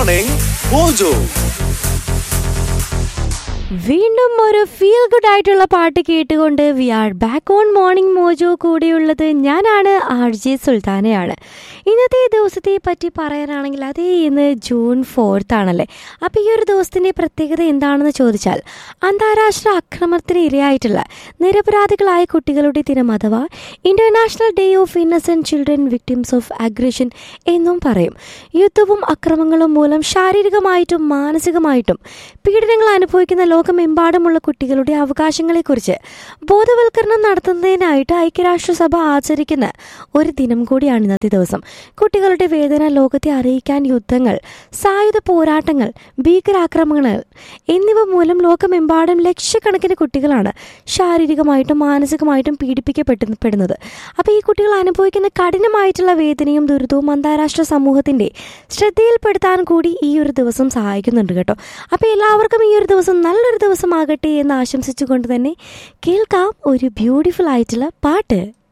Morning Mojo. വീണ്ടും ഒരു feel good ആയിട്ടുള്ള പാട്ട് കേട്ടുകൊണ്ട് we are back on morning mojo കൂടെയുള്ളത് ഞാനാണ് ആർ ജെ സുൽത്താനയാണ് ഇന്നത്തെ ദിവസത്തെ പറ്റി പറയാനാണെങ്കിൽ അതേ ഇന്ന് ജൂൺ ഫോർത്ത് ആണല്ലേ അപ്പോൾ ഈ ഒരു ദിവസത്തിൻ്റെ പ്രത്യേകത എന്താണെന്ന് ചോദിച്ചാൽ അന്താരാഷ്ട്ര അക്രമത്തിന് ഇരയായിട്ടുള്ള നിരപരാധികളായ കുട്ടികളുടെ ദിനം അഥവാ international day of innocent children victims of aggression എന്നും പറയും യുദ്ധവും അക്രമങ്ങളും മൂലം ശാരീരികമായിട്ടും മാനസികമായിട്ടും പീഡനങ്ങൾ അനുഭവിക്കുന്ന ലോകമെമ്പാടുമുള്ള കുട്ടികളുടെ അവകാശങ്ങളെക്കുറിച്ച് ബോധവൽക്കരണം നടത്തുന്നതിനായിട്ട് ഐക്യരാഷ്ട്രസഭ ആചരിക്കുന്ന ഒരു ദിനം കൂടിയാണ് ഇന്നത്തെ ദിവസം കുട്ടികളുടെ വേദന ലോകത്തെ അറിയിക്കാൻ യുദ്ധങ്ങൾ സായുധ പോരാട്ടങ്ങൾ ഭീകരാക്രമണങ്ങൾ എന്നിവ മൂലം ലോകമെമ്പാടും ലക്ഷക്കണക്കിന് കുട്ടികളാണ് ശാരീരികമായിട്ടും മാനസികമായിട്ടും പീഡിപ്പിക്കപ്പെടുന്നത് അപ്പോൾ ഈ കുട്ടികൾ അനുഭവിക്കുന്ന കഠിനമായിട്ടുള്ള വേദനയും ദുരിതവും അന്താരാഷ്ട്ര സമൂഹത്തിൻ്റെ ശ്രദ്ധയിൽപ്പെടുത്താൻ കൂടി ഈ ഒരു ദിവസം സഹായിക്കുന്നുണ്ട് കേട്ടോ അപ്പോൾ എല്ലാവർക്കും ഈ ഒരു ദിവസം നല്ലൊരു ദിവസമാകട്ടെ എന്ന് ആശംസിച്ചുകൊണ്ട് തന്നെ കേൾക്കാം ഒരു ബ്യൂട്ടിഫുൾ ആയിട്ടുള്ള പാട്ട്